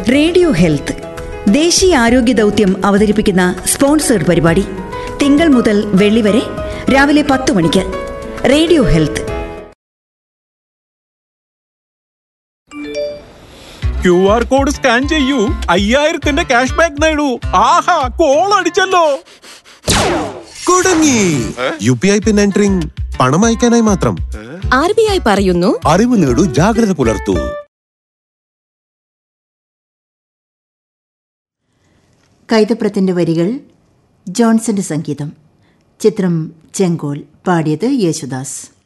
radio health ദേശീയ ആരോഗ്യ ദൗത്യം അവതരിപ്പിക്കുന്ന സ്പോൺസേഡ് പരിപാടി തിങ്കൾ മുതൽ വെള്ളി വരെ രാവിലെ പത്ത് മണിക്ക് radio health Q R code scan ചെയ്യൂ അയ്യായിരത്തിന്റെ ക്യാഷ് ബാക്ക് നേടൂ ആഹാ കോൾ അടിച്ചല്ലോ കുടുങ്ങി U P I PIN entering പണം അയക്കാനായി മാത്രം ആർ ബി ഐ പറയുന്നു അറിവ് നേടൂ ജാഗ്രത പുലർത്തൂ കൈതപ്രത്തിന്റെ വരികൾ ജോൺസന്റെ സംഗീതം ചിത്രം ചെങ്കോൽ പാടിയത് യേശുദാസ്